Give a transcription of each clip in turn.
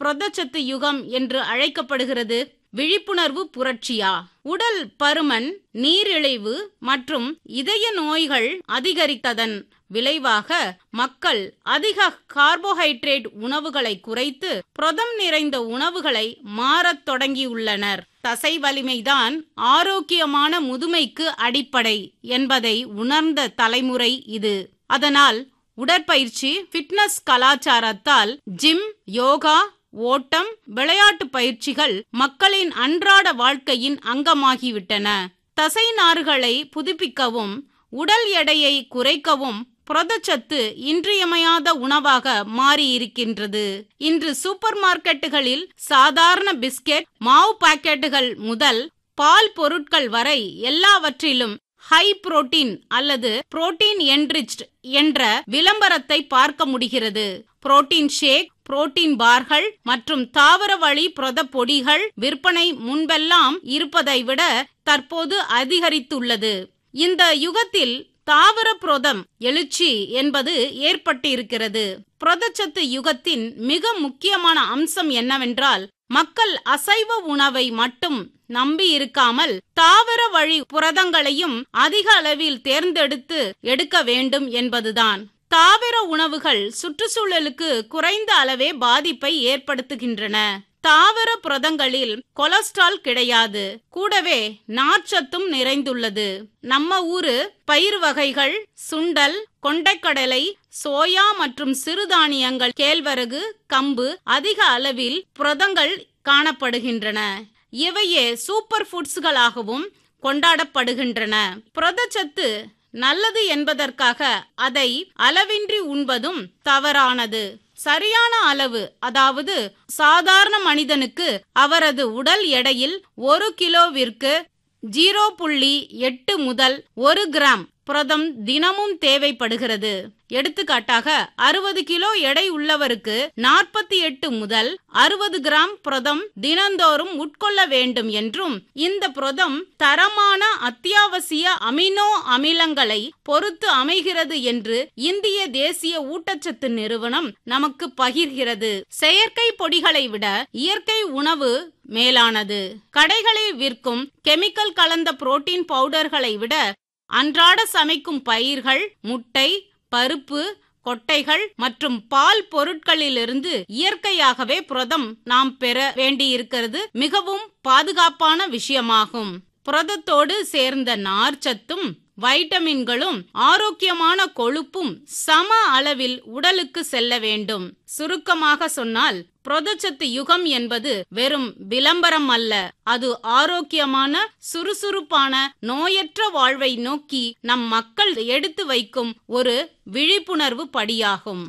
புரதச்சத்து யுகம் என்று அழைக்கப்படுகிறது விழிப்புணர்வு புரட்சியா உடல் பருமன் நீரிழிவு மற்றும் இதய நோய்கள் அதிகரித்ததன் விளைவாக மக்கள் அதிக கார்போஹைட்ரேட் உணவுகளை குறைத்து புரதம் நிறைந்த உணவுகளை மாறத் தொடங்கியுள்ளனர் தசை வலிமைதான் ஆரோக்கியமான முதுமைக்கு அடிப்படை என்பதை உணர்ந்த தலைமுறை இது அதனால் உடற்பயிற்சி ஃபிட்னஸ் கலாச்சாரத்தால் ஜிம் யோகா ஓட்டம் விளையாட்டு பயிற்சிகள் மக்களின் அன்றாட வாழ்க்கையின் அங்கமாகிவிட்டன தசை நார்களை புதுப்பிக்கவும் உடல் எடையை குறைக்கவும் புரதச்சத்து இன்றியமையாத உணவாக மாறியிருக்கின்றது இன்று சூப்பர் மார்க்கெட்டுகளில் சாதாரண பிஸ்கெட் மாவு பாக்கெட்டுகள் முதல் பால் பொருட்கள் வரை எல்லாவற்றிலும் ஹை புரோட்டீன் அல்லது புரோட்டீன் என்ரிச்ட் என்ற விளம்பரத்தை பார்க்க முடிகிறது புரோட்டீன் ஷேக் புரோட்டீன் பார்கள் மற்றும் தாவர வழி புரத பொடிகள் விற்பனை முன்பெல்லாம் இருப்பதை விட தற்போது அதிகரித்துள்ளது இந்த யுகத்தில் தாவர புரதம் எழுச்சி என்பது ஏற்பட்டிருக்கிறது புரதச்சத்து யுகத்தின் மிக முக்கியமான அம்சம் என்னவென்றால் மக்கள் அசைவ உணவை மட்டும் நம்பி இருக்காமல் தாவர வழி புரதங்களையும் அதிக அளவில் தேர்ந்தெடுத்து எடுக்க வேண்டும் என்பதுதான் தாவர உணவுகள் சுற்றுச்சூழலுக்கு குறைந்த அளவே பாதிப்பை ஏற்படுத்துகின்றன தாவர புரதங்களில் கொலஸ்ட்ரால் கிடையாது கூடவே நார்ச்சத்தும் நிறைந்துள்ளது நம்ம ஊரு பயிர் வகைகள் சுண்டல் கொண்டைக்கடலை சோயா மற்றும் சிறுதானியங்கள் கேழ்வரகு கம்பு அதிக அளவில் புரதங்கள் காணப்படுகின்றன இவையே சூப்பர் ஃபுட்ஸ்களாகவும் கொண்டாடப்படுகின்றன புரதச்சத்து நல்லது என்பதற்காக அதை அளவின்றி உண்பதும் தவறானது சரியான அளவு அதாவது சாதாரண மனிதனுக்கு அவரது உடல் எடையில் ஒரு கிலோவிற்கு ஜீரோ புள்ளி எட்டு முதல் ஒரு கிராம் புரதம் தினமும் தேவைப்படுகிறது எடுத்துக்காட்டாக அறுபது கிலோ எடை உள்ளவருக்கு நாற்பத்தி எட்டு முதல் அறுபது கிராம் புரதம் தினந்தோறும் உட்கொள்ள வேண்டும் என்றும் இந்த புரதம் தரமான அத்தியாவசிய அமினோ அமிலங்களை பொறுத்து அமைகிறது என்று இந்திய தேசிய ஊட்டச்சத்து நிறுவனம் நமக்கு பகிர்கிறது செயற்கை பொடிகளை விட இயற்கை உணவு மேலானது கடைகளில் விற்கும் கெமிக்கல் கலந்த புரோட்டீன் பவுடர்களை விட அன்றாட சமைக்கும் பயிர்கள் முட்டை பருப்பு கொட்டைகள் மற்றும் பால் பொருட்களிலிருந்து இயற்கையாகவே புரதம் நாம் பெற வேண்டியிருக்கிறது மிகவும் பாதுகாப்பான விஷயமாகும் புரதத்தோடு சேர்ந்த நார்ச்சத்தும் வைட்டமின்களும் ஆரோக்கியமான கொழுப்பும் சம அளவில் உடலுக்கு செல்ல வேண்டும் சுருக்கமாக சொன்னால் புரதச்சத்து யுகம் என்பது வெறும் விளம்பரம் அல்ல அது ஆரோக்கியமான சுறுசுறுப்பான நோயற்ற வாழ்வை நோக்கி நம் மக்கள் எடுத்து வைக்கும் ஒரு விழிப்புணர்வு படியாகும்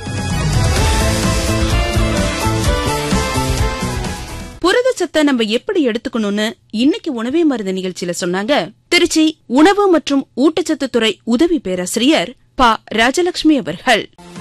புரதச்சத்தை நம்ம எப்படி எடுத்துக்கணும்னு இன்னைக்கு உணவே மருந்து நிகழ்ச்சியில சொன்னாங்க திருச்சி உணவு மற்றும் ஊட்டச்சத்து துறை உதவி பேராசிரியர் ப ராஜலட்சுமி அவர்கள்